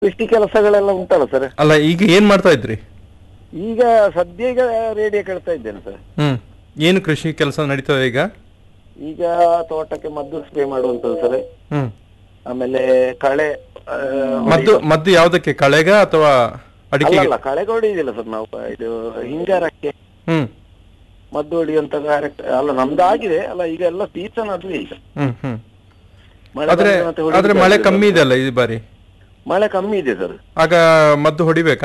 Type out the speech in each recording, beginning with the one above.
ಕೃಷಿ ಕೆಲಸಗಳೆಲ್ಲ ಉಂಟಲ್ಲ ಸರ್ ಅಲ್ಲ ಈಗ ಏನ್ ಮಾಡ್ತಾ ಇದ್ರಿ ಈಗ ಸದ್ಯ ಈಗ ರೇಡಿಯೋ ಕೇಳ್ತಾ ಇದ್ದೇನೆ ಸರ್ ಹ್ಮ್ ಏನು ಕೃಷಿ ಕೆಲಸ ನಡೀತದೆ ಈಗ ಈಗ ತೋಟಕ್ಕೆ ಮದ್ದು ಸ್ಪ್ರೇ ಮಾಡುವಂತದ್ದು ಸರ್ ಹ್ಮ್ ಆಮೇಲೆ ಕಳೆ ಆ, ಮದ್ದು ಮದ್ದು ಯಾವ್ದಕ್ಕೆ ಕಳೆಗ ಅಥವಾ ಅಡಿಕೆ ಅಲ್ಲಲ್ಲ ಕಳೆಗೆ ಹೊಡೆಯುದಿಲ್ಲ ಸರ್ ನಾವು ಇದು ಹಿಂಗಾರಕ್ಕೆ ಹ್ಮ್ ಮದ್ದು ಹೊಡೆಯುವಂತ ಕಾರ್ಯ ಅಲ್ಲ ನಮ್ದು ಆಗಿದೆ ಅಲ್ಲ ಈಗ ಎಲ್ಲ ಸೀಸನ್ ಅದುವೇ ಈಗ ಹ್ಮ್ ಹ್ಮ್ ಮಳೆ ಆದ್ರೆ ಬಂದ್ರೆ ಮತ್ತೆ ಹೊಡಿಲಿಕ್ಕೆ ಆದ್ರೆ ಮಳೆ ಆಗುದಿಲ್ಲ. ಕಮ್ಮಿ ಇದೆ ಅಲ್ಲ ಈ ಬಾರಿ ಮಳೆ ಕಮ್ಮಿ ಇದೆ ಸರ್ ಆಗ ಮದ್ದು ಹೊಡಿಬೇಕಾ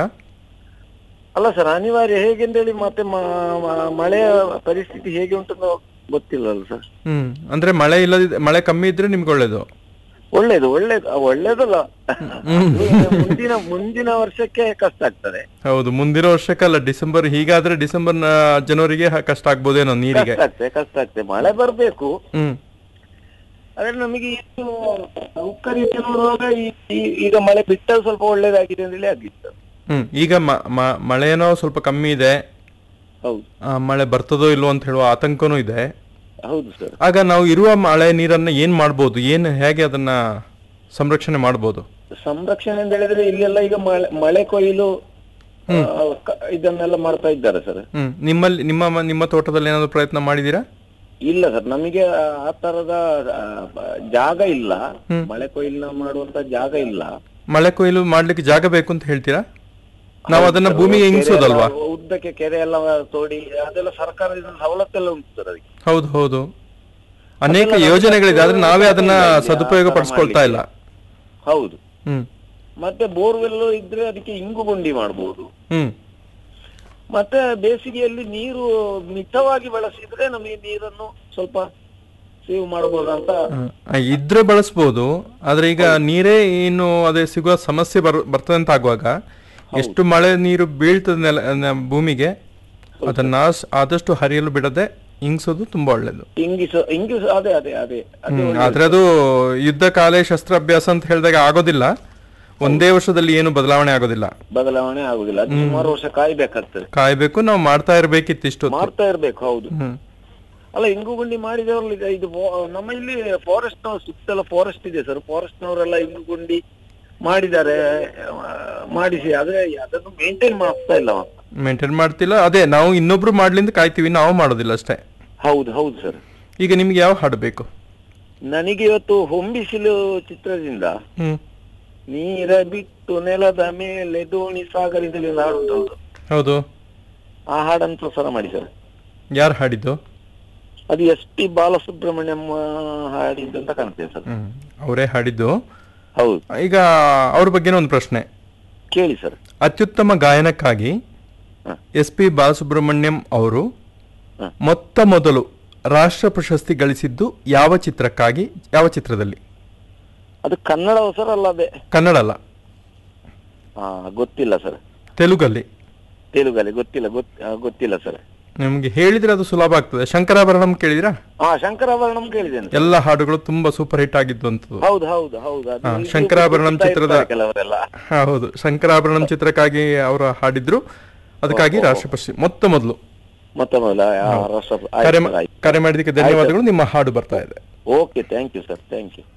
ಅಲ್ಲ ಸರ್ ಅನಿವಾರ್ಯ ಹೇಗೆಂದೇಳಿ ಮತ್ತೆ ಮ- ಮ- ಮಳೆಯ ಪರಿಸ್ಥಿತಿ ಹೇಗೆ ಉಂಟು ಗೊತ್ತಿಲ್ಲ ಅಲ್ಲ ಸರ್ ಹ್ಮ್ ಅಂದ್ರೆ ಮಳೆ ಇಲ್ಲದಿದ್ರೆ ಮಳೆ ಕಮ್ಮಿ ಇದ್ರೆ ನಿಮ್ಗೆ ಒಳ್ಳೇದು ಒಳ್ಳೇದು ಒಳ್ಳೇದು ಆ, ಒಳ್ಳೇದಲ್ಲ ಹ್ಮ್. ಅದು ಮುಂದಿನ ಮುಂದಿನ ವರ್ಷಕ್ಕೆ ಕಷ್ಟ ಆಗ್ತದೆ ಹೌದು ಮುಂದಿನ ವರ್ಷಕ್ಕಲ್ಲ ಡಿಸೆಂಬರ್ ಹೀಗಾದ್ರೆ ಡಿಸೆಂಬರ್ ನ- ಜನವರಿಗೆ ಹ- ಕಷ್ಟ ಆಗ್ಬೋದೇನೋ ನೀರಿಗೆ ಕಷ್ಟ ಆಗ್ತದೆ ಕಷ್ಟ ಆಗ್ತದೆ ಮಳೆ ಬರ್ಬೇಕು ಹ್ಮ್ ಆದ್ರೆ ನಮಗೆ ಇದು ಸೌಕರ್ಯಕ್ಕೆ ನೋಡುವಾಗ ಈ- ಈ- ಈಗ ಮಳೆ ಬಿಟ್ಟದ್ದು ಸ್ವಲ್ಪ ಒಳ್ಳೇದಾಗಿದೆ ಅಂತೇಳಿ ಆಗಿತ್ತು ಹ್ಮ್ ಈಗ ಮ- ಮ- ಮಳೆನೋ ಸ್ವಲ್ಪ ಕಮ್ಮಿ ಇದೆ ಹೌದು ಆ, ಮಳೆ ಬರ್ತದೋ ಇಲ್ವೋ ಅಂತ ಹೇಳುವ ಆತಂಕನೂ ಇದೆ ಹೌದು ಸರ್ ಆಗ ನಾವು ಇರುವ ಮಳೆ ನೀರನ್ನ ಏನ್ ಮಾಡ್ಬೋದು ಏನ್ ಹೇಗೆ ಅದನ್ನ ಸಂರಕ್ಷಣೆ ಮಾಡ್ಬೋದು ಸಂರಕ್ಷಣೆ ಅಂತ ಹೇಳಿದ್ರೆ ಇಲ್ಲೆಲ್ಲ ಈಗ ಮಳೆ ಮಳೆ ಕೊಯ್ಲು ಆ, ಕ- ಇದನ್ನೆಲ್ಲ ಮಾಡ್ತಾ ಇದ್ದಾರೆ ಸರ್ ಹ್ಮ್ ನಿಮ್ಮಲ್ಲಿ ನಿಮ್ಮ ಮ- ನಿಮ್ಮ ತೋಟದಲ್ಲಿ ಏನಾದ್ರು ಪ್ರಯತ್ನ ಮಾಡಿದೀರಾ ಇಲ್ಲ ಸರ್ ನಮಗೆ ಆ ತರದ ಆ, ಬ- ಜಾಗ ಇಲ್ಲ ಮಳೆ ಕೊಯ್ಲು ಮಾಡುವಂತ ಜಾಗ ಇಲ್ಲ ಮಳೆ ಕೊಯ್ಲು ಮಾಡ್ಲಿಕ್ಕೆ ಜಾಗ ಬೇಕು ಅಂತ ಹೇಳ್ತೀರಾ ನಾವು ಅದನ್ನ ಭೂಮಿಗೆ ಕೆರೆ ಇಂಗಿಸೋದಲ್ವಾ ಎಲ್ಲ ಉದ್ದಕ್ಕೆ ಕೆರೆ ಎಲ್ಲ ತೋಡಿ ಅದೆಲ್ಲ ಸರ್ಕಾರದಿಂದ ಸವಲತ್ತೆಲ್ಲ ಉಂಟು ಸರ್ ಅದಕ್ಕೆ ಹೌದು ಹೌದು ಅನೇಕ ಯೋಜನೆಗಳಿದೆ ಆದ್ರೆ ನಾವೇ ಅದನ್ನ ಸದುಪಯೋಗ ಪಡಿಸ್ಕೊಳ್ತಾ ಇಲ್ಲ ಹೌದು ಹ್ಮ್ ಮತ್ತೆ ಬೋರ್ವೆಲ್ ಇದ್ರೆ ಅದಕ್ಕೆ ಇಂಗು ಗುಂಡಿ ಮಾಡಬಹುದು ಹ್ಮ್ ಮತ್ತೆ ಬೇಸಿಗೆಯಲ್ಲಿ ನೀರು ಮಿತವಾಗಿ ಬಳಸಿದ್ರೆ ನಮಗೆ ನೀರನ್ನು ಸ್ವಲ್ಪ ಸೇವ್ ಮಾಡಬಹುದು ಅಂತ ಆ, ಇದ್ರೆ ಬಳಸ್ಬೋದು ಆದ್ರೆ ಈಗ ನೀರೇ ಇನ್ನು ಅದೇ ಸಿಗುವ ಸಮಸ್ಯೆ ಬರ್ ಬರ್ತದೆ ಅಂತ ಆಗುವಾಗ ಎಷ್ಟು ಮಳೆ ನೀರು ಬೀಳ್ತದೆ ನೆಲ ನ- ಭೂಮಿಗೆ ಅದನ್ನ ಸ್- ಆದಷ್ಟು ಹರಿಯಲು ಬಿಡದೆ ಇಂಗಿಸೋದು ತುಂಬಾ ಒಳ್ಳೇದು ಇಂಗಿಸ ಇಂಗಿಸ ಅದೇ ಅದೇ ಅದೇ ಅದೇ ಹ್ಮ್, ಆದ್ರೆ ಅದು ಯುದ್ಧ ಕಾಲೇ ಶಸ್ತ್ರಾಭ್ಯಾಸ ಅಂತ ಹೇಳಿದಾಗ ಆಗೋದಿಲ್ಲ ಒಂದೇ ವರ್ಷದಲ್ಲಿ ಏನು ಬದಲಾವಣೆ ಆಗೋದಿಲ್ಲ ಬದಲಾವಣೆ ಆಗುದಿಲ್ಲ ಅದು ಸುಮಾರು ವರ್ಷ ಕಾಯ್ಬೇಕಾಗ್ತದೆ ಕಾಯ್ಬೇಕು ನಾವು ಮಾಡ್ತಾ ಇರ್ಬೇಕಿತ್ತು ಇಷ್ಟು ಹೊತ್ತು. ಮಾಡ್ತಾ ಇರ್ಬೇಕು ಹೌದು ಹ್ಮ್ ಅಲ್ಲ ಇಂಗು ಗುಂಡಿ ಮಾಡಿದವರಲ್ಲಿ ಈಗ ಇದು ಫೋ- ನಮ್ಮ ಇಲ್ಲಿ ಫಾರೆಸ್ಟ್ ನವರು ಸುತ್ತೆಲ್ಲ ಫಾರೆಸ್ಟ್ ಇದೆ ಸರ್ ಫಾರೆಸ್ಟ್ ನವರೆಲ್ಲ ಇಂಗು ಗುಂಡಿ ಮಾಡಿದ್ದಾರೆ ಆ, ಮಾಡಿಸಿ ಆದ್ರೆ ಅದನ್ನು ಮೇಂಟೈನ್ ಮಾಡ್ತಾ ಇಲ್ಲ ಅವ. ಮೇಂಟೈನ್ ಮಾಡ್ತಿಲ್ಲ ಅದೇ ನಾವು ಇನ್ನೊಬ್ರು ಮಾಡ್ಲಿಂದ ಕಾಯ್ತೀವಿ ನಾವು ಮಾಡೋದಿಲ್ಲ ಅಷ್ಟೇ ಹೌದು ಹೌದು ಸರ್ ಈಗ ನಿಮ್ಗೆ ಯಾವ ಹಾಡು ಬೇಕು ನನಗೆ ಇವತ್ತು ಹೊಂಬಿಸಿಲು ಚಿತ್ರದಿಂದ ಹ್ಮ್ ನೀರ ಬಿಟ್ಟು ನೆಲದ ಮೇಲೆ ದೋಣಿ ಸಾಗರದಲ್ಲಿ ಒಂದು ಹಾಡು ಉಂಟು ಹೌದು ಆ ಹಾಡನ್ನು ಪ್ರಸಾರ ಮಾಡಿ ಸರ್ ಯಾರು ಹಾಡಿದ್ದು ಅದು ಎಸ್ ಪಿ ಬಾಲಸುಬ್ರಹ್ಮಣ್ಯಂ ಹಾಡಿದ್ದು ಅಂತ ಕಾಣ್ತೇನೆ ಸರ್ ಹ್ಮ್ ಅವರೇ ಹಾಡಿದ್ದು ಹೌದು ಈಗ ಅವ್ರ ಬಗ್ಗೆನೇ ಒಂದು ಪ್ರಶ್ನೆ ಕೇಳಿ ಸರ್ ಅತ್ಯುತ್ತಮ ಗಾಯನಕ್ಕಾಗಿ ಹ. ಎಸ್ ಪಿ ಬಾಲಸುಬ್ರಹ್ಮಣ್ಯಂ ಅವರು ಹ. ಮೊತ್ತ ಮೊದಲು ರಾಷ್ಟ್ರ ಪ್ರಶಸ್ತಿ ಗಳಿಸಿದ್ದು ಯಾವ ಚಿತ್ರಕ್ಕಾಗಿ ಯಾವ ಚಿತ್ರದಲ್ಲಿ ಅದು ಕನ್ನಡ ಸರ್ ಅಲ್ಲ ಅದೇ ಕನ್ನಡ ಅಲ್ಲ ಹಾ ಗೊತ್ತಿಲ್ಲ ಸರ್ ತೆಲುಗಲ್ಲಿ ತೆಲುಗಲ್ಲಿ ಗೊತ್ತಿಲ್ಲ ಗೊತ್ ಆ, ಗೊತ್ತಿಲ್ಲ ಸರ್ ನಿಮ್ಗೆ ಹೇಳಿದ್ರೆ ಅದು ಸುಲಭ ಆಗ್ತದೆ ಶಂಕರಾಭರಣಂ ಕೇಳಿದಿರಾ ಹಾ ಶಂಕರಾಭರಣಂ ಕೇಳಿದ್ದೇನೆ ಸರ್. ಎಲ್ಲ ಹಾಡುಗಳು ತುಂಬಾ ಸೂಪರ್ ಹಿಟ್ ಆಗಿದ್ದು ಅಂತದ್ದು ಹೌದು ಹೌದು ಹೌದು ಅದು ಹಾ, ಇಲ್ಲಿ ಶಂಕರಾಭರಣಂ ಗೊತ್ತಾ ಚಿತ್ರದ- ಇರ್ತಾರೆ ಕೆಲವರೆಲ್ಲ ಹೌದು ಶಂಕರಾಭರಣಂ ಚಿತ್ರಕ್ಕಾಗಿ ಅವರು ಹಾಡಿದ್ರು ಅದಕ್ಕಾಗಿ ರಾಷ್ಟ್ರ ಪ್ರಶಸ್ತಿ ಮೊತ್ತ ಮೊದಲು ಮತ್ತೆ ಮೊದಲ ಆ, ರಾಷ್ಟ್ರ ಕರೆ ಆಯ್ತು ಮಾ- ಸರ್, ಆಯ್ತು ಕರೆ ಮಾಡಿದ್ದಕ್ಕೆ ಧನ್ಯವಾದಗಳು ನಿಮ್ಮ ಹಾಡು ಬರ್ತಾ ಇದೆ okay thank you sir thank you